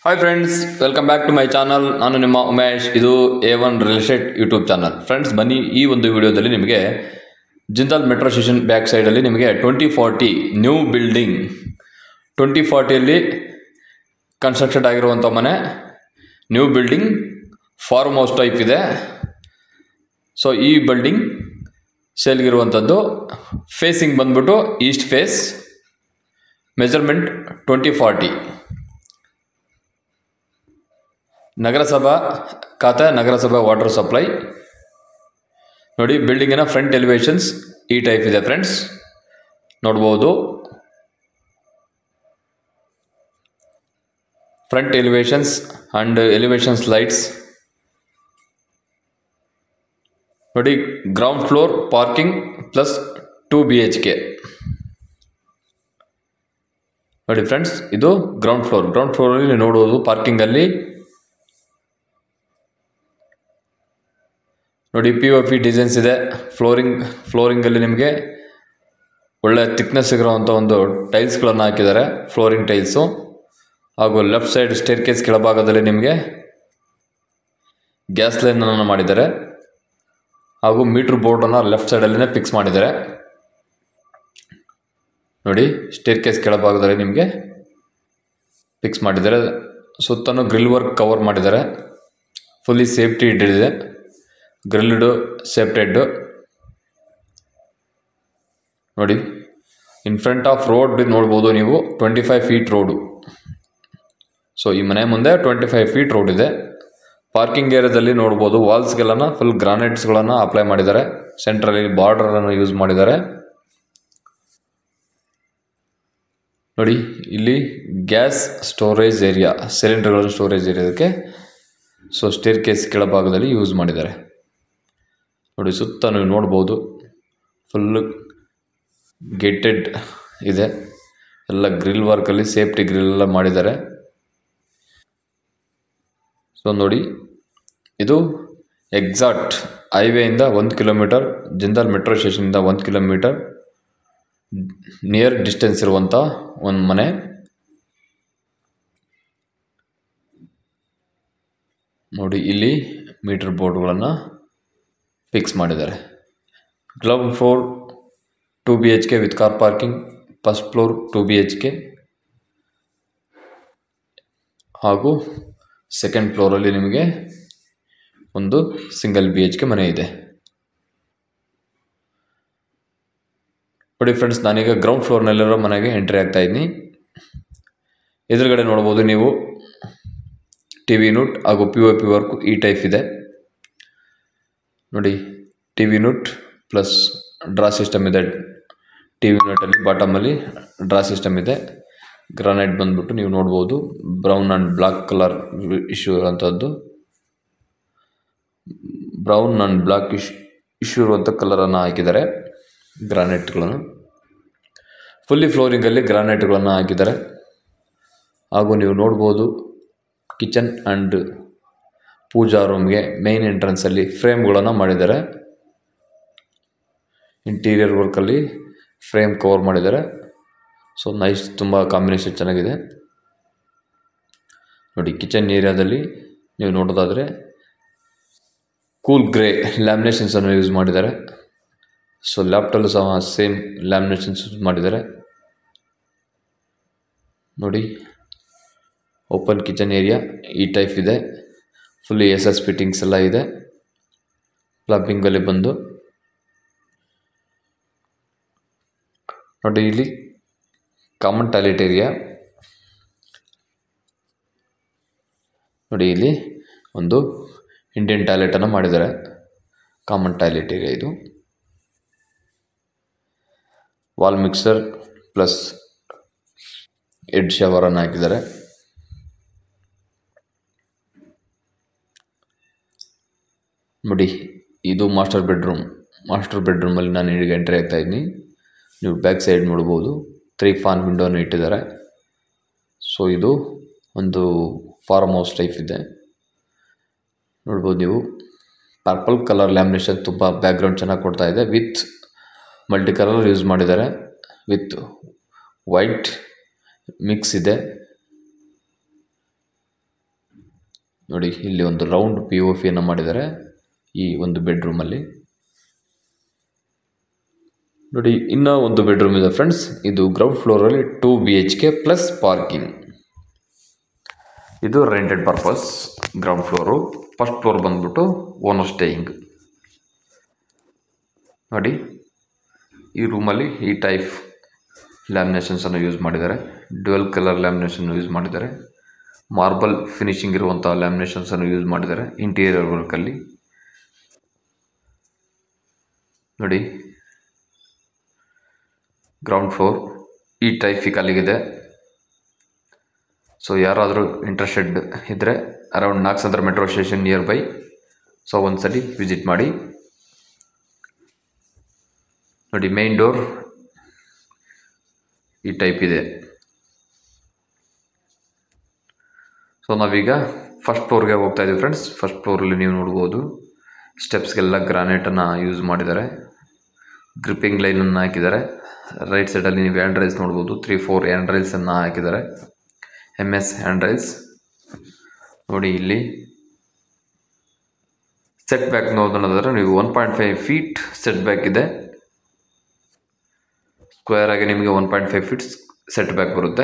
hi friends welcome back to my channel ನಾನು ನಿಮ್ಮ ಉಮೇಶ್ ಇದು A one real estate YouTube channel friends ಬನ್ನಿ ಈ ಒಂದು ವಿಡಿಯೋದಲ್ಲಿ ನಿಮಗೆ ಜಿಂದಾಲ್ ಮೆಟ್ರೋ ಸ್ಟೇಷನ್ ಬ್ಯಾಕ್ ಸೈಡಲ್ಲಿ ನಿಮಗೆ twenty forty new building twenty ಫಾರ್ಟಿಯಲ್ಲಿ ಕನ್ಸ್ಟ್ರಕ್ಷನ್ ಆಗಿರುವಂಥ ಮನೆ new building farm house type ಇದೆ ಸೊ ಈ ಬಿಲ್ಡಿಂಗ್ ಸೇಲ್ಗಿರುವಂಥದ್ದು ಫೇಸಿಂಗ್ ಬಂದ್ಬಿಟ್ಟು east face measurement twenty forty ನಗರಸಭಾ ಖಾತೆ ನಗರಸಭಾ ವಾಟರ್ ಸಪ್ಲೈ ನೋಡಿ ಬಿಲ್ಡಿಂಗಿನ ಫ್ರಂಟ್ ಎಲಿವೇಶನ್ಸ್ ಈ ಟೈಪ್ ಇದೆ ಫ್ರೆಂಡ್ಸ್ ನೋಡ್ಬೋದು front elevations and elevations lights ನೋಡಿ ground floor parking plus two B H K ನೋಡಿ ಫ್ರೆಂಡ್ಸ್ ಇದು ಗ್ರೌಂಡ್ ಫ್ಲೋರ್ ಗ್ರೌಂಡ್ ಫ್ಲೋರಲ್ಲಿ ನೋಡುವುದು ಪಾರ್ಕಿಂಗಲ್ಲಿ ನೋಡಿ ಪಿ ಒ ಪಿ ಡಿಸೈನ್ಸ್ ಇದೆ ಫ್ಲೋರಿಂಗ್ ಫ್ಲೋರಿಂಗಲ್ಲಿ ನಿಮಗೆ ಒಳ್ಳೆ ಥಿಕ್ನೆಸ್ ಇರೋವಂಥ ಒಂದು ಟೈಲ್ಸ್ಗಳನ್ನು ಹಾಕಿದ್ದಾರೆ ಫ್ಲೋರಿಂಗ್ ಟೈಲ್ಸು ಹಾಗೂ ಲೆಫ್ಟ್ ಸೈಡ್ ಸ್ಟೇರ್ ಕೇಸ್ ಕೆಳಭಾಗದಲ್ಲಿ ನಿಮಗೆ ಗ್ಯಾಸ್ ಲೈನನ್ನು ಮಾಡಿದ್ದಾರೆ ಹಾಗೂ ಮೀಟ್ರ್ ಬೋರ್ಡನ್ನು ಲೆಫ್ಟ್ ಸೈಡಲ್ಲಿನೇ ಫಿಕ್ಸ್ ಮಾಡಿದ್ದಾರೆ ನೋಡಿ ಸ್ಟೇರ್ ಕೇಸ್ ಕೆಳಭಾಗದಲ್ಲಿ ನಿಮಗೆ ಫಿಕ್ಸ್ ಮಾಡಿದ್ದಾರೆ ಸುತ್ತಲೂ ಗ್ರಿಲ್ ವರ್ಕ್ ಕವರ್ ಮಾಡಿದ್ದಾರೆ ಫುಲ್ಲಿ ಸೇಫ್ಟಿ ಇಟ್ಟಿದೆ ಗ್ರಿಲ್ಡು ಸೇಫ್ಟೆಡ್ಡು ನೋಡಿ ಇನ್ ಫ್ರಂಟ್ ಆಫ್ ರೋಡ್ ನೋಡ್ಬೋದು ನೀವು twenty five feet road so ಈ ಮನೆ ಮುಂದೆ ಟ್ವೆಂಟಿ ಫೈವ್ ಫೀಟ್ ರೋಡ್ ಇದೆ ಪಾರ್ಕಿಂಗ್ ಏರಿಯಾದಲ್ಲಿ ನೋಡ್ಬೋದು ವಾಲ್ಸ್ಗೆಲ್ಲ ಫುಲ್ ಗ್ರಾನೈಟ್ಸ್ಗಳನ್ನು ಅಪ್ಲೈ ಮಾಡಿದ್ದಾರೆ ಸೆಂಟ್ರಲ್ಲಿ ಬಾರ್ಡರನ್ನು ಯೂಸ್ ಮಾಡಿದ್ದಾರೆ ನೋಡಿ ಇಲ್ಲಿ ಗ್ಯಾಸ್ ಸ್ಟೋರೇಜ್ ಏರಿಯಾ ಸಿಲಿಂಡರ್ಗಳನ್ನು ಸ್ಟೋರೇಜ್ ಏರಿಯಾದಕ್ಕೆ ಸೊ ಸ್ಟೇರ್ ಕೇಸ್ ಕೆಳಭಾಗದಲ್ಲಿ ಯೂಸ್ ಮಾಡಿದ್ದಾರೆ ನೋಡಿ ಸುತ್ತ ನೀವು ನೋಡ್ಬೋದು ಫುಲ್ಲು ಗೇಟೆಡ್ ಇದೆ ಎಲ್ಲ ಗ್ರಿಲ್ ವರ್ಕಲ್ಲಿ ಸೇಫ್ಟಿ ಗ್ರಿಲ್ ಎಲ್ಲ ಮಾಡಿದ್ದಾರೆ ಸೊ ನೋಡಿ ಇದು ಎಕ್ಸಾಕ್ಟ್ ಹೈವೇಯಿಂದ ಒಂದು ಕಿಲೋಮೀಟರ್ ಜಿಂದಾಲ್ ಮೆಟ್ರೋ ಸ್ಟೇಷನಿಂದ ಒಂದು ಕಿಲೋಮೀಟರ್ ನಿಯರ್ ಡಿಸ್ಟೆನ್ಸ್ ಇರುವಂಥ ಒಂದು ಮನೆ ನೋಡಿ ಇಲ್ಲಿ ಮೀಟರ್ ಬೋರ್ಡ್ಗಳನ್ನು ಫಿಕ್ಸ್ ಮಾಡಿದ್ದಾರೆ ground floor two B H K with car parking first floor two B H K ಹಾಗೂ ಸೆಕೆಂಡ್ ಫ್ಲೋರಲ್ಲಿ ನಿಮಗೆ ಒಂದು ಸಿಂಗಲ್ ಬಿ ಎಚ್ ಕೆ ಮನೆ ಇದೆ ನೋಡಿ ಫ್ರೆಂಡ್ಸ್ ನಾನೀಗ ಗ್ರೌಂಡ್ ಫ್ಲೋರ್ನಲ್ಲಿರೋ ಮನೆಗೆ ಎಂಟ್ರಿ ಆಗ್ತಾ ಇದ್ದೀನಿ ಎದುರುಗಡೆ ನೋಡ್ಬೋದು ನೀವು ಟಿ ವಿ ಯೂನಿಟ್ ಹಾಗೂ ಪಿ ಒ ಪಿ ವರ್ಕ್ ಈ ಟೈಪ್ ಇದೆ ನೋಡಿ T V unit plus drawer system ಇದೆ ಟಿ ವಿ ಯೂನಿಟಲ್ಲಿ ಬಾಟಮಲ್ಲಿ ಡ್ರಾ ಸಿಸ್ಟಮ್ ಇದೆ ಗ್ರಾನೈಟ್ ಬಂದ್ಬಿಟ್ಟು ನೀವು ನೋಡ್ಬೋದು brown and black colour issue ಇರೋಂಥದ್ದು brown and black ish issue ಇರುವಂಥ ಕಲರನ್ನು ಹಾಕಿದ್ದಾರೆ ಗ್ರಾನೈಟ್ಗಳನ್ನು ಫುಲ್ಲಿ ಫ್ಲೋರಿಂಗಲ್ಲಿ ಗ್ರಾನೈಟ್ಗಳನ್ನು ಹಾಕಿದ್ದಾರೆ ಹಾಗೂ ನೀವು ನೋಡ್ಬೋದು ಕಿಚನ್ ಆ್ಯಂಡ್ ಪೂಜಾ ರೂಮ್ಗೆ ಮೇನ್ ಎಂಟ್ರೆನ್ಸಲ್ಲಿ ಫ್ರೇಮ್ಗಳನ್ನು ಮಾಡಿದ್ದಾರೆ ಇಂಟೀರಿಯರ್ ವರ್ಕಲ್ಲಿ ಫ್ರೇಮ್ ಕವರ್ ಮಾಡಿದ್ದಾರೆ ಸೊ ನೈಸ್ ತುಂಬ ಕಾಂಬಿನೇಷನ್ ಚೆನ್ನಾಗಿದೆ ನೋಡಿ ಕಿಚನ್ ಏರಿಯಾದಲ್ಲಿ ನೀವು ನೋಡೋದಾದರೆ ಕೂಲ್ ಗ್ರೇ ಲ್ಯಾಮಿನೇಷನ್ಸನ್ನು ಯೂಸ್ ಮಾಡಿದ್ದಾರೆ ಸೊ ಲ್ಯಾಪ್ಟಲ್ಲೂ ಸಹ ಸೇಮ್ ಲ್ಯಾಮಿನೇಷನ್ಸ್ ಯೂಸ್ ಮಾಡಿದ್ದಾರೆ ನೋಡಿ ಓಪನ್ ಕಿಚನ್ ಏರಿಯಾ ಈ ಟೈಪ್ ಇದೆ ಫುಲ್ಲಿ ಎಸ್ ಎಸ್ ಫಿಟ್ಟಿಂಗ್ಸ್ ಎಲ್ಲ ಇದೆ ಪ್ಲಂಬಿಂಗಲ್ಲಿ ಬಂದು ನೋಡಿ ಇಲ್ಲಿ ಕಾಮನ್ ಟಾಯ್ಲೆಟ್ ಏರಿಯಾ ನೋಡಿ ಇಲ್ಲಿ ಒಂದು ಇಂಡಿಯನ್ ಟಾಯ್ಲೆಟನ್ನು ಮಾಡಿದ್ದಾರೆ ಕಾಮನ್ ಟಾಯ್ಲೆಟ್ ಏರಿಯಾ ಇದು ವಾಲ್ ಮಿಕ್ಸರ್ ಪ್ಲಸ್ ಎಡ್ ಶವರನ್ನು ಹಾಕಿದ್ದಾರೆ ನೋಡಿ ಇದು ಮಾಸ್ಟರ್ ಬೆಡ್ರೂಮ್ ಮಾಸ್ಟರ್ ಬೆಡ್ರೂಮಲ್ಲಿ ನಾನು ಈಗ ಎಂಟ್ರಿ ಆಗ್ತಾ ಇದ್ದೀನಿ ನೀವು ಬ್ಯಾಕ್ ಸೈಡ್ ನೋಡ್ಬೋದು ತ್ರೀ ಫಾನ್ ವಿಂಡೋನ ಇಟ್ಟಿದ್ದಾರೆ ಸೊ ಇದು ಒಂದು ಫಾರ್ಮ್ ಹೌಸ್ ಟೈಪ್ ಇದೆ ನೋಡ್ಬೋದು ನೀವು ಪರ್ಪಲ್ ಕಲರ್ ಲ್ಯಾಮಿನೇಷನ್ ತುಂಬ ಬ್ಯಾಕ್ಗ್ರೌಂಡ್ ಚೆನ್ನಾಗಿ ಕೊಡ್ತಾ ಇದೆ ವಿತ್ ಮಲ್ಟಿ ಕಲರ್ ಯೂಸ್ ಮಾಡಿದ್ದಾರೆ ವಿತ್ ವೈಟ್ ಮಿಕ್ಸ್ ಇದೆ ನೋಡಿ ಇಲ್ಲಿ ಒಂದು ರೌಂಡ್ ಪಿ ಒ ಪಿಯನ್ನು ಮಾಡಿದ್ದಾರೆ ಈ ಒಂದು ಬೆಡ್ರೂಮಲ್ಲಿ ನೋಡಿ ಇನ್ನೂ ಒಂದು ಬೆಡ್ರೂಮ್ ಇದೆ ಫ್ರೆಂಡ್ಸ್ ಇದು ಗ್ರೌಂಡ್ ಫ್ಲೋರಲ್ಲಿ two B H K plus parking ಇದು rented purpose ground floor first floor ಬಂದ್ಬಿಟ್ಟು ಓನರ್ ಸ್ಟೇಯಿಂಗ್ ನೋಡಿ ಈ ರೂಮಲ್ಲಿ ಈ ಟೈಪ್ ಲ್ಯಾಮಿನೇಷನ್ಸನ್ನು ಯೂಸ್ ಮಾಡಿದ್ದಾರೆ ಡ್ಯುವೆಲ್ ಕಲರ್ ಲ್ಯಾಮಿನೇಷನ್ ಯೂಸ್ ಮಾಡಿದ್ದಾರೆ ಮಾರ್ಬಲ್ ಫಿನಿಶಿಂಗ್ ಇರುವಂಥ ಲ್ಯಾಮಿನೇಷನ್ಸನ್ನು ಯೂಸ್ ಮಾಡಿದ್ದಾರೆ ಇಂಟೀರಿಯರ್ ವರ್ಕಲ್ಲಿ ನೋಡಿ ಗ್ರೌಂಡ್ ಫ್ಲೋರ್ ಈ ಟೈಪ್ ಅಲ್ಲಿಗಿದೆ ಸೊ ಯಾರಾದರೂ ಇಂಟ್ರೆಸ್ಟೆಡ್ ಇದ್ದರೆ ಅರೌಂಡ್ ನಾಲ್ಕು metro station near by so ಒಂದ್ಸಲಿ ವಿಸಿಟ್ ಮಾಡಿ ನೋಡಿ ಮೇನ್ ಡೋರ್ ಈ ಟೈಪ್ ಇದೆ ಸೊ ನಾವೀಗ ಫಸ್ಟ್ ಫ್ಲೋರ್ಗೆ ಹೋಗ್ತಾ ಇದ್ದೀವಿ ಫ್ರೆಂಡ್ಸ್ ಫಸ್ಟ್ ಫ್ಲೋರಲ್ಲಿ ನೀವು ನೋಡ್ಬೋದು ಸ್ಟೆಪ್ಸ್ಗೆಲ್ಲ ಗ್ರಾನೈಟನ್ನು ಯೂಸ್ ಮಾಡಿದ್ದಾರೆ ಗ್ರಿಪ್ಪಿಂಗ್ ಲೈನನ್ನು ಹಾಕಿದ್ದಾರೆ ರೈಟ್ ಸೈಡಲ್ಲಿ ನೀವು ಹ್ಯಾಂಡ್ ರೈಲ್ಸ್ ನೋಡ್ಬೋದು ತ್ರೀ ಫೋರ್ ಹ್ಯಾಂಡ್ ರೈಲ್ಸನ್ನು ಹಾಕಿದ್ದಾರೆ ಎಮ್ ಎಸ್ ಹ್ಯಾಂಡ್ ರೈಲ್ಸ್ ನೋಡಿ ಇಲ್ಲಿ ಸೆಟ್ ಬ್ಯಾಕ್ ನೋಡೋದಾದ್ರೆ ನೀವು one point five feet set back ಇದೆ ಸ್ಕ್ವೇರ್ ಆಗಿ ನಿಮಗೆ one point five feet set back ಬರುತ್ತೆ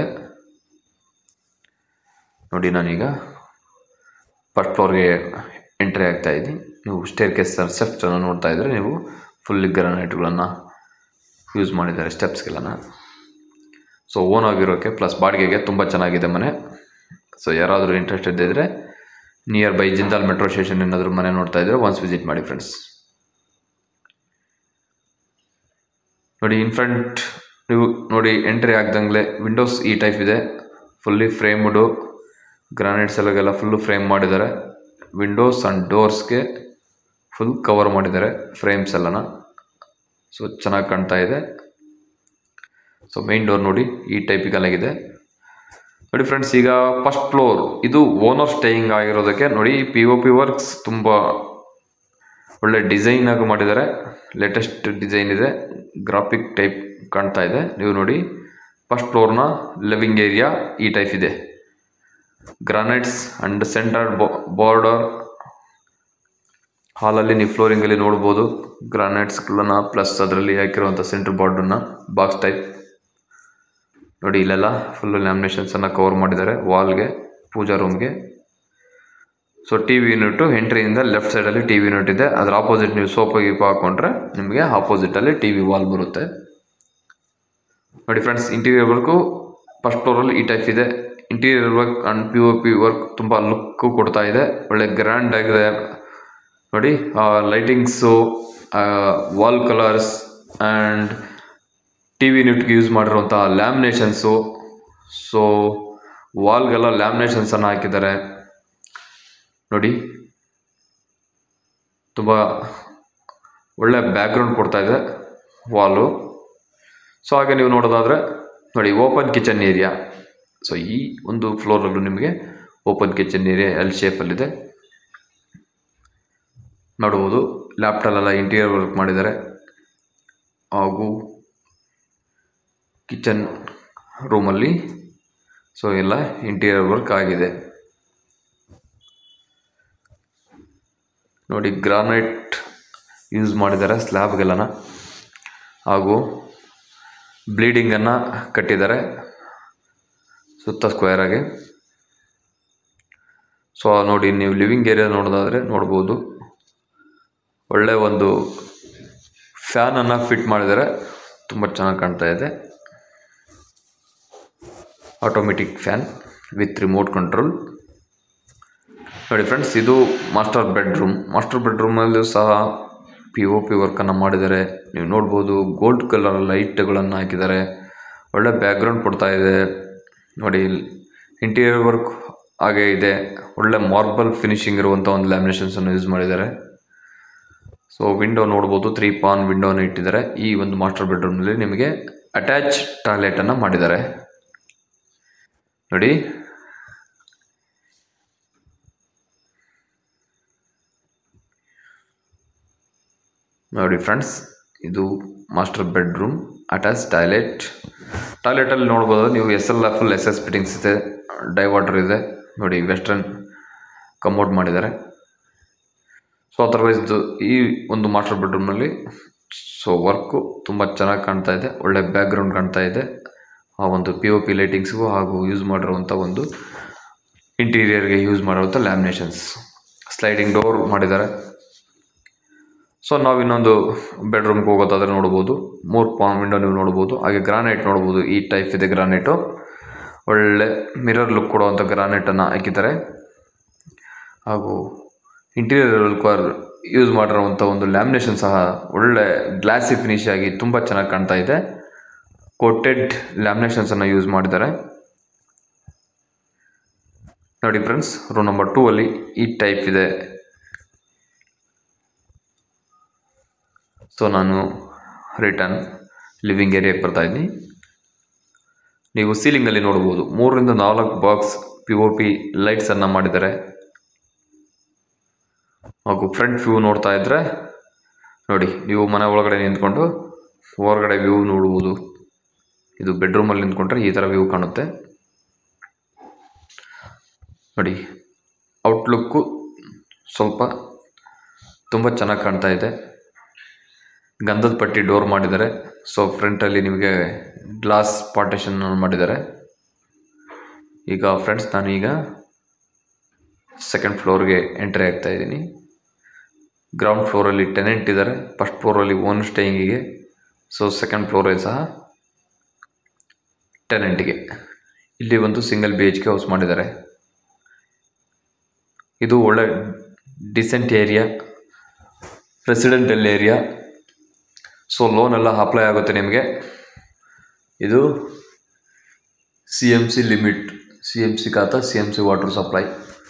ನೋಡಿ ನಾನೀಗ ಫಸ್ಟ್ ಫ್ಲೋರ್ಗೆ ಎಂಟ್ರಿ ಆಗ್ತಾ ಇದ್ದೀನಿ ನೀವು ಸ್ಟೇರ್ ಕೇಸ್ ಸ್ಟೆಪ್ಸನ್ನು ನೋಡ್ತಾ ಇದ್ದರೆ ನೀವು ಫುಲ್ಲಿ ಗ್ರಾನೈಟ್ಗಳನ್ನು ಯೂಸ್ ಮಾಡಿದ್ದಾರೆ ಸ್ಟೆಪ್ಸ್ಗೆಲ್ಲ ಸೊ ಓನ್ ಆಗಿರೋಕ್ಕೆ ಪ್ಲಸ್ ಬಾಡಿಗೆಗೆ ತುಂಬ ಚೆನ್ನಾಗಿದೆ ಮನೆ ಸೊ ಯಾರಾದರೂ ಇಂಟ್ರೆಸ್ಟೆಡ್ ಇದ್ದರೆ near by Jindal metro station ಏನಾದರೂ ಮನೆ ನೋಡ್ತಾ ಇದ್ದರೆ ಒನ್ಸ್ ವಿಸಿಟ್ ಮಾಡಿ ಫ್ರೆಂಡ್ಸ್ ನೋಡಿ ಇನ್ ಫ್ರಂಟ್ ನೀವು ನೋಡಿ ಎಂಟ್ರಿ ಆಗ್ದಂಗೆ ವಿಂಡೋಸ್ ಈ ಟೈಪ್ ಇದೆ ಫುಲ್ಲಿ ಫ್ರೇಮ್ಡು ಗ್ರಾನೈಟ್ಸ್ ಎಲ್ಲಗೆಲ್ಲ ಫುಲ್ಲು ಫ್ರೇಮ್ ಮಾಡಿದ್ದಾರೆ ವಿಂಡೋಸ್ ಆ್ಯಂಡ್ ಡೋರ್ಸ್ಗೆ ಫುಲ್ ಕವರ್ ಮಾಡಿದ್ದಾರೆ ಫ್ರೇಮ್ಸ್ ಎಲ್ಲನ ಸೊ ಚೆನ್ನಾಗಿ ಕಾಣ್ತಾ ಇದೆ ಸೊ ಮೇನ್ ಡೋರ್ ನೋಡಿ ಈ ಟೈಪಿಗಲ್ಲಾಗಿದೆ ನೋಡಿ ಫ್ರೆಂಡ್ಸ್ ಈಗ ಫಸ್ಟ್ ಫ್ಲೋರ್ ಇದು ಓನರ್ ಸ್ಟೇಯಿಂಗ್ ಆಗಿರೋದಕ್ಕೆ ನೋಡಿ ಪಿ ಒ ಪಿ ವರ್ಕ್ಸ್ ತುಂಬ ಒಳ್ಳೆ ಡಿಸೈನ್ ಆಗಿ ಮಾಡಿದ್ದಾರೆ ಲೇಟೆಸ್ಟ್ ಡಿಸೈನ್ ಇದೆ ಗ್ರಾಫಿಕ್ ಟೈಪ್ ಕಾಣ್ತಾ ಇದೆ ನೀವು ನೋಡಿ ಫಸ್ಟ್ ಫ್ಲೋರ್ನ ಲಿವಿಂಗ್ ಏರಿಯಾ ಈ ಟೈಪ್ ಇದೆ ಗ್ರಾನೈಟ್ಸ್ ಅಂಡ್ ಸೆಂಟರ್ ಬಾರ್ಡರ್ ಹಾಲಲ್ಲಿ ನೀವು ಫ್ಲೋರಿಂಗಲ್ಲಿ ನೋಡ್ಬೋದು ಗ್ರಾನೈಟ್ಸ್ಗಳನ್ನ ಪ್ಲಸ್ ಅದರಲ್ಲಿ ಹಾಕಿರುವಂಥ ಸೆಂಟರ್ ಬಾರ್ಡನ್ನ ಬಾಕ್ಸ್ ಟೈಪ್ ನೋಡಿ ಇಲ್ಲೆಲ್ಲ ಫುಲ್ಲು ಲ್ಯಾಮಿನೇಷನ್ಸನ್ನು ಕವರ್ ಮಾಡಿದ್ದಾರೆ ವಾಲ್ಗೆ ಪೂಜಾ ರೂಮ್ಗೆ ಸೊ ಟಿ ವಿ ಯೂನಿಟು ಎಂಟ್ರಿಯಿಂದ ಲೆಫ್ಟ್ ಸೈಡಲ್ಲಿ ಟಿ ವಿ ಯೂನಿಟ್ ಇದೆ ಅದರ ಆಪೋಸಿಟ್ ನೀವು ಸೋಫಾ ಗೀಪ ಹಾಕೊಂಡ್ರೆ ನಿಮಗೆ ಆಪೋಸಿಟಲ್ಲಿ ಟಿ ವಿ ವಾಲ್ ಬರುತ್ತೆ ನೋಡಿ ಫ್ರೆಂಡ್ಸ್ ಇಂಟೀರಿಯರ್ ವರ್ಕು ಫಸ್ಟ್ ಫ್ಲೋರಲ್ಲಿ ಈ ಟೈಪ್ ಇದೆ interior work and P O P work ತುಂಬ ಲುಕ್ಕು ಕೊಡ್ತಾ ಇದೆ ಒಳ್ಳೆ ಗ್ರ್ಯಾಂಡ್ ಆಗಿದೆ ನೋಡಿ lightings wall colours and T V ಯೂನಿಟ್ಗೆ ಯೂಸ್ ಮಾಡಿರುವಂಥ ಲ್ಯಾಮಿನೇಷನ್ಸು ಸೊ ವಾಲ್ಗೆಲ್ಲ ಲ್ಯಾಮಿನೇಷನ್ಸನ್ನು ಹಾಕಿದ್ದಾರೆ ನೋಡಿ ತುಂಬ ಒಳ್ಳೆ ಬ್ಯಾಕ್ಗ್ರೌಂಡ್ ಕೊಡ್ತಾ ಇದೆ ವಾಲು ಸೊ ಹಾಗೆ ನೀವು ನೋಡೋದಾದರೆ ನೋಡಿ ಓಪನ್ ಕಿಚನ್ ಏರಿಯಾ ಸೊ ಈ ಒಂದು ಫ್ಲೋರಲ್ಲೂ ನಿಮಗೆ ಓಪನ್ ಕಿಚನ್ ಏರಿಯಾ ಎಲ್ ಶೇಪಲ್ಲಿದೆ ನೋಡ್ಬೋದು ಲ್ಯಾಪ್ಟಾಪಲ್ಲೆಲ್ಲ ಇಂಟೀರಿಯರ್ ವರ್ಕ್ ಮಾಡಿದ್ದಾರೆ ಹಾಗೂ ಕಿಚನ್ ರೂಮಲ್ಲಿ ಸೊ ಎಲ್ಲ ಇಂಟೀರಿಯರ್ ವರ್ಕ್ ಆಗಿದೆ ನೋಡಿ ಗ್ರಾನೈಟ್ ಯೂಸ್ ಮಾಡಿದ್ದಾರೆ ಸ್ಲ್ಯಾಬ್ಗೆಲ್ಲನ ಹಾಗೂ ಬ್ಲೀಡಿಂಗನ್ನು ಕಟ್ಟಿದ್ದಾರೆ ಸುತ್ತ ಸ್ಕ್ವೇರ್ ಆಗಿ ಸೊ ನೋಡಿ ನೀವು ಲಿವಿಂಗ್ ಏರಿಯಾ ನೋಡೋದಾದರೆ ನೋಡ್ಬೋದು ಒಳ್ಳೆ ಒಂದು ಫ್ಯಾನನ್ನು ಫಿಟ್ ಮಾಡಿದ್ದಾರೆ ತುಂಬ ಚೆನ್ನಾಗಿ ಕಾಣ್ತಾ ಇದೆ automatic fan with remote control ನೋಡಿ ಫ್ರೆಂಡ್ಸ್ ಇದು ಮಾಸ್ಟರ್ ಬೆಡ್ರೂಮ್ ಮಾಸ್ಟರ್ ಬೆಡ್ರೂಮಲ್ಲೂ ಸಹ ಪಿ ಒ ಪಿ ವರ್ಕನ್ನು ಮಾಡಿದ್ದಾರೆ ನೀವು ನೋಡ್ಬೋದು ಗೋಲ್ಡ್ ಕಲರ್ ಲೈಟ್ಗಳನ್ನು ಹಾಕಿದ್ದಾರೆ ಒಳ್ಳೆ ಬ್ಯಾಕ್ಗ್ರೌಂಡ್ ಕೊಡ್ತಾ ಇದೆ ನೋಡಿ ಇಂಟೀರಿಯರ್ ವರ್ಕ್ ಹಾಗೆ ಇದೆ ಒಳ್ಳೆ ಮಾರ್ಬಲ್ ಫಿನಿಶಿಂಗ್ ಇರುವಂಥ ಒಂದು ಲ್ಯಾಮಿನೇಷನ್ಸನ್ನು ಯೂಸ್ ಮಾಡಿದ್ದಾರೆ ಸೊ ವಿಂಡೋ ನೋಡ್ಬೋದು ತ್ರೀ ಪಾನ್ ವಿಂಡೋನ ಇಟ್ಟಿದ್ದಾರೆ ಈ ಒಂದು ಮಾಸ್ಟರ್ ಬೆಡ್ರೂಮ್ನಲ್ಲಿ ನಿಮಗೆ ಅಟ್ಯಾಚ್ ಟಾಯ್ಲೆಟನ್ನು ಮಾಡಿದ್ದಾರೆ ನೋಡಿ ನೋಡಿ ಫ್ರೆಂಡ್ಸ್ ಇದು ಮಾಸ್ಟರ್ ಬೆಡ್ರೂಮ್ ಅಟ್ಯಾಚ್ ಟಾಯ್ಲೆಟ್ ಟಾಯ್ಲೆಟಲ್ಲಿ ನೋಡ್ಬೋದು ನೀವು S L full S S fittings ಇದೆ ಡೈವಾಟರ್ ಇದೆ ನೋಡಿ ವೆಸ್ಟರ್ನ್ ಕಮೋಡ್ ಮಾಡಿದ್ದಾರೆ ಸೊ ಅದರ್ವೈಸ್ ಈ ಒಂದು ಮಾಸ್ಟರ್ ಬೆಡ್ರೂಮ್ನಲ್ಲಿ ಸೊ ವರ್ಕು ತುಂಬ ಚೆನ್ನಾಗಿ ಕಾಣ್ತಾ ಇದೆ ಒಳ್ಳೆ ಬ್ಯಾಕ್ಗ್ರೌಂಡ್ ಕಾಣ್ತಾ ಇದೆ ಆ ಒಂದು ಪಿ ಒ ಪಿ ಲೈಟಿಂಗ್ಸ್ಗೂ ಹಾಗೂ ಯೂಸ್ ಮಾಡಿರುವಂಥ ಒಂದು ಇಂಟೀರಿಯರ್ಗೆ ಯೂಸ್ ಮಾಡಿರುವಂಥ ಲ್ಯಾಮಿನೇಷನ್ಸ್ ಸ್ಲೈಡಿಂಗ್ ಡೋರ್ ಮಾಡಿದ್ದಾರೆ ಸೊ ನಾವು ಇನ್ನೊಂದು ಬೆಡ್ರೂಮ್ಗೆ ಹೋಗೋದಾದ್ರೆ ನೋಡ್ಬೋದು ಮೂರು ಪಾನ್ ವಿಂಡೋ ನೀವು ನೋಡ್ಬೋದು ಹಾಗೆ ಗ್ರಾನೈಟ್ ನೋಡ್ಬೋದು ಈ ಟೈಪ್ ಇದೆ ಗ್ರಾನೈಟು ಒಳ್ಳೆ ಮಿರರ್ ಲುಕ್ ಕೊಡುವಂಥ ಗ್ರಾನೈಟನ್ನು ಹಾಕಿದ್ದಾರೆ ಹಾಗೂ ಇಂಟೀರಿಯರ್ ಕಾರ್ ಯೂಸ್ ಮಾಡಿರುವಂಥ ಒಂದು ಲ್ಯಾಮಿನೇಷನ್ ಸಹ ಒಳ್ಳೆ ಗ್ಲಾಸಿ ಫಿನಿಶ್ ಆಗಿ ತುಂಬ ಚೆನ್ನಾಗಿ ಕಾಣ್ತಾ ಇದೆ ಕೋಟೆಡ್ ಲ್ಯಾಮಿನೇಷನ್ಸನ್ನು ಯೂಸ್ ಮಾಡಿದ್ದಾರೆ ನೋಡಿ ಫ್ರೆಂಡ್ಸ್ ರೂಮ್ ನಂಬರ್ ಟೂ ಅಲ್ಲಿ ಈ ಟೈಪ್ ಇದೆ ಸೊ ನಾನು ರಿಟರ್ನ್ ಲಿವಿಂಗ್ ಏರಿಯಾಗೆ ಬರ್ತಾ ಇದ್ದೀನಿ ನೀವು ಸೀಲಿಂಗಲ್ಲಿ ನೋಡ್ಬೋದು ಮೂರರಿಂದ ನಾಲ್ಕು ಬಾಕ್ಸ್ ಪಿ ಒ ಪಿ ಲೈಟ್ಸನ್ನು ಮಾಡಿದ್ದಾರೆ ಹಾಗೂ ಫ್ರಂಟ್ ವ್ಯೂ ನೋಡ್ತಾ ಇದ್ದರೆ ನೋಡಿ ನೀವು ಮನೆ ಒಳಗಡೆ ನಿಂತ್ಕೊಂಡು ಹೊರಗಡೆ ವ್ಯೂ ನೋಡ್ಬೋದು ಇದು ಬೆಡ್ರೂಮಲ್ಲಿ ನಿಂತ್ಕೊಂಡ್ರೆ ಈ ಥರ ವ್ಯೂ ಕಾಣುತ್ತೆ ನೋಡಿ ಔಟ್ಲುಕ್ಕು ಸ್ವಲ್ಪ ತುಂಬ ಚೆನ್ನಾಗಿ ಕಾಣ್ತಾ ಇದೆ ಗಂಧದ ಪಟ್ಟಿ ಡೋರ್ ಮಾಡಿದ್ದಾರೆ ಸೊ ಫ್ರಂಟಲ್ಲಿ ನಿಮಗೆ ಗ್ಲಾಸ್ ಪಾರ್ಟಿಷನ್ ಮಾಡಿದ್ದಾರೆ ಈಗ ಫ್ರೆಂಡ್ಸ್ ನಾನು ಈಗ ಸೆಕೆಂಡ್ ಫ್ಲೋರ್ಗೆ ಎಂಟ್ರಿ ಆಗ್ತಾ ಇದ್ದೀನಿ ಗ್ರೌಂಡ್ ಫ್ಲೋರಲ್ಲಿ ಟೆನೆಂಟ್ ಇದ್ದಾರೆ ಫಸ್ಟ್ ಫ್ಲೋರಲ್ಲಿ ಓನ್ ಸ್ಟೇಯಿಂಗಿಗೆ ಸೊ ಸೆಕೆಂಡ್ ಫ್ಲೋರಲ್ಲಿ ಸಹ ಟೆನೆಂಟ್ಗೆ ಇಲ್ಲಿ ಒಂದು single B H K house ಮಾಡಿದ್ದಾರೆ ಇದು ಒಳ್ಳೆ decent area residential area so loan ಎಲ್ಲ ಅಪ್ಲೈ ಆಗುತ್ತೆ ನಿಮಗೆ ಇದು C M C limit C M C khata C M C water supply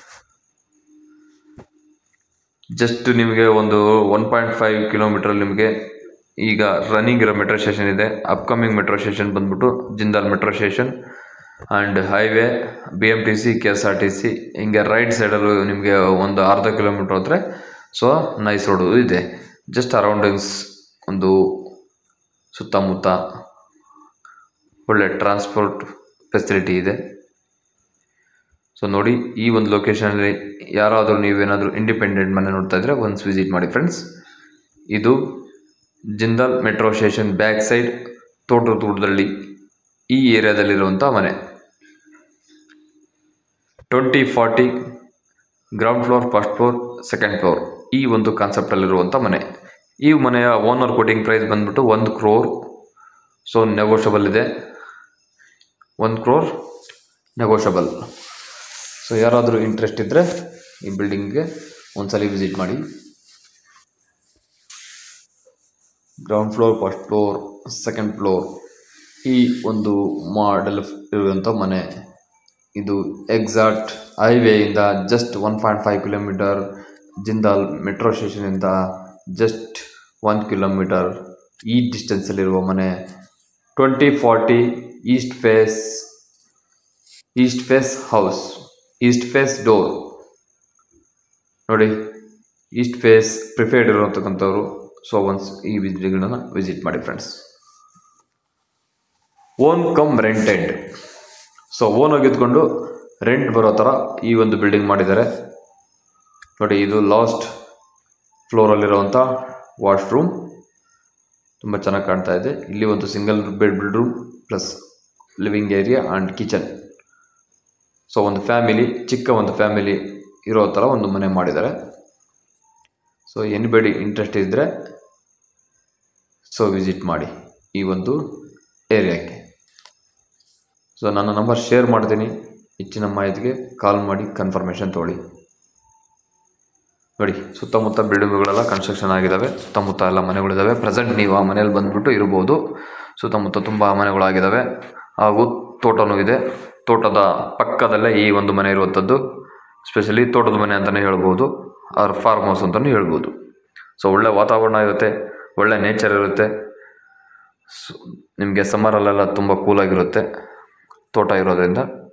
just ನಿಮಗೆ ಒಂದು ಒನ್ ಪಾಯಿಂಟ್ ಫೈವ್ ಕಿಲೋಮೀಟರ್ ನಿಮಗೆ ಈಗ ರನ್ನಿಂಗ್ ಇರೋ ಮೆಟ್ರೋ ಸ್ಟೇಷನ್ ಇದೆ ಅಪ್ಕಮಿಂಗ್ ಮೆಟ್ರೋ ಸ್ಟೇಷನ್ ಬಂದ್ಬಿಟ್ಟು Jindal metro station and highway B M T C K S R T C ಹಿಂಗೆ right ಸೈಡಲ್ಲೂ ನಿಮಗೆ ಒಂದು ಅರ್ಧ ಕಿಲೋಮೀಟ್ರ್ ಹೋದರೆ ಸೊ ನೈಸ್ ರೋಡು ಇದೆ ಜಸ್ಟ್ ಅರೌಂಡಿಂಗ್ಸ್ ಒಂದು ಸುತ್ತಮುತ್ತ ಒಳ್ಳೆ ಟ್ರಾನ್ಸ್ಪೋರ್ಟ್ ಫೆಸಿಲಿಟಿ ಇದೆ ಸೊ ನೋಡಿ ಈ ಒಂದು ಲೊಕೇಶನಲ್ಲಿ ಯಾರಾದರೂ ನೀವೇನಾದರೂ ಇಂಡಿಪೆಂಡೆಂಟ್ ಮನೆ ನೋಡ್ತಾ ಇದ್ದರೆ ಒನ್ಸ್ ವಿಸಿಟ್ ಮಾಡಿ ಫ್ರೆಂಡ್ಸ್ ಇದು Jindal metro station back side ತೋಟದ ತೋಟದಲ್ಲಿ ಈ ಏರಿಯಾದಲ್ಲಿರುವಂಥ ಮನೆ twenty forty ground floor first floor second floor ಈ ಒಂದು ಕಾನ್ಸೆಪ್ಟಲ್ಲಿರುವಂಥ ಮನೆ ಈ ಮನೆಯ ಓನರ್ ಕೋಟಿಂಗ್ ಪ್ರೈಸ್ ಬಂದ್ಬಿಟ್ಟು ಒಂದು ಕ್ರೋರ್ ಸೊ ನೆಗೋಷಬಲ್ ಇದೆ ಒಂದು ಕ್ರೋರ್ ನೆಗೋಷಬಲ್ ಸೊ ಯಾರಾದರೂ ಇಂಟ್ರೆಸ್ಟ್ ಇದ್ದರೆ ಈ ಬಿಲ್ಡಿಂಗ್ಗೆ ಒಂದ್ಸಲಿ ವಿಸಿಟ್ ಮಾಡಿ ground floor first floor second floor ಈ ಒಂದು ಮಾಡೆಲ್ ಇರುವಂಥ ಮನೆ ಇದು ಎಕ್ಸಾಕ್ಟ್ ಹೈವೇಯಿಂದ just one point five kilometre Jindal metro ಸ್ಟೇಷನಿಂದ ಜಸ್ಟ್ ಒನ್ ಕಿಲೋಮೀಟರ್ ಈ ಡಿಸ್ಟೆನ್ಸಲ್ಲಿರುವ ಮನೆ twenty forty east face east face house east face door ನೋಡಿ ಈಸ್ಟ್ ಫೇಸ್ ಪ್ರಿಫೇರ್ಡ್ ಇರುವಂತಕ್ಕಂಥವ್ರು ಸೊ ಒನ್ಸ್ ಈ ವಿಸಿಟ್ಗಳನ್ನ ವಿಸಿಟ್ ಮಾಡಿ friends own come rented so own ಆಗಿದ್ಕೊಂಡು rent ಬರೋ ಥರ ಈ ಒಂದು ಬಿಲ್ಡಿಂಗ್ ಮಾಡಿದ್ದಾರೆ ನೋಡಿ ಇದು ಲಾಸ್ಟ್ ಫ್ಲೋರಲ್ಲಿರುವಂಥ ವಾಶ್ರೂಮ್ ತುಂಬ ಚೆನ್ನಾಗಿ ಕಾಣ್ತಾ ಇದೆ ಇಲ್ಲಿ ಒಂದು single bed bedroom plus living area and kitchen so ಒಂದು ಫ್ಯಾಮಿಲಿ ಚಿಕ್ಕ ಒಂದು ಫ್ಯಾಮಿಲಿ ಇರೋ ಥರ ಒಂದು ಮನೆ ಮಾಡಿದ್ದಾರೆ ಸೊ ಎನಿಬಡಿ ಇಂಟ್ರೆಸ್ಟ್ ಇದ್ದರೆ ಸೊ ವಿಸಿಟ್ ಮಾಡಿ ಈ ಒಂದು ಏರಿಯಾಕ್ಕೆ ಸೊ ನನ್ನ ನಂಬರ್ ಶೇರ್ ಮಾಡ್ತೀನಿ ಹೆಚ್ಚಿನ ಮಾಹಿತಿಗೆ ಕಾಲ್ ಮಾಡಿ ಕನ್ಫರ್ಮೇಷನ್ ತೊಗೊಳ್ಳಿ ನೋಡಿ ಸುತ್ತಮುತ್ತ ಬಿಲ್ಡಿಂಗ್ಗಳೆಲ್ಲ ಕನ್ಸ್ಟ್ರಕ್ಷನ್ ಆಗಿದ್ದಾವೆ ಸುತ್ತಮುತ್ತ ಎಲ್ಲ ಮನೆಗಳಿದ್ದಾವೆ ಪ್ರೆಸೆಂಟ್ ನೀವು ಆ ಮನೇಲಿ ಬಂದುಬಿಟ್ಟು ಇರ್ಬೋದು ಸುತ್ತಮುತ್ತ ತುಂಬ ಮನೆಗಳಾಗಿದ್ದಾವೆ ಹಾಗೂ ತೋಟನೂ ಇದೆ ತೋಟದ ಪಕ್ಕದಲ್ಲೇ ಈ ಒಂದು ಮನೆ ಇರುವಂಥದ್ದು ಸ್ಪೆಷಲಿ ತೋಟದ ಮನೆ ಅಂತಲೇ ಹೇಳ್ಬೋದು ಆರ್ ಫಾರ್ಮ್ ಹೌಸ್ ಅಂತಲೂ ಹೇಳ್ಬೋದು ಸೊ ಒಳ್ಳೆ ವಾತಾವರಣ ಇರುತ್ತೆ ಒಳ್ಳೆ ನೇಚರ್ ಇರುತ್ತೆ ಸೊ ನಿಮಗೆ ಸಮ್ಮರಲ್ಲೆಲ್ಲ ತುಂಬ ಕೂಲಾಗಿರುತ್ತೆ ತೋಟ ಇರೋದ್ರಿಂದ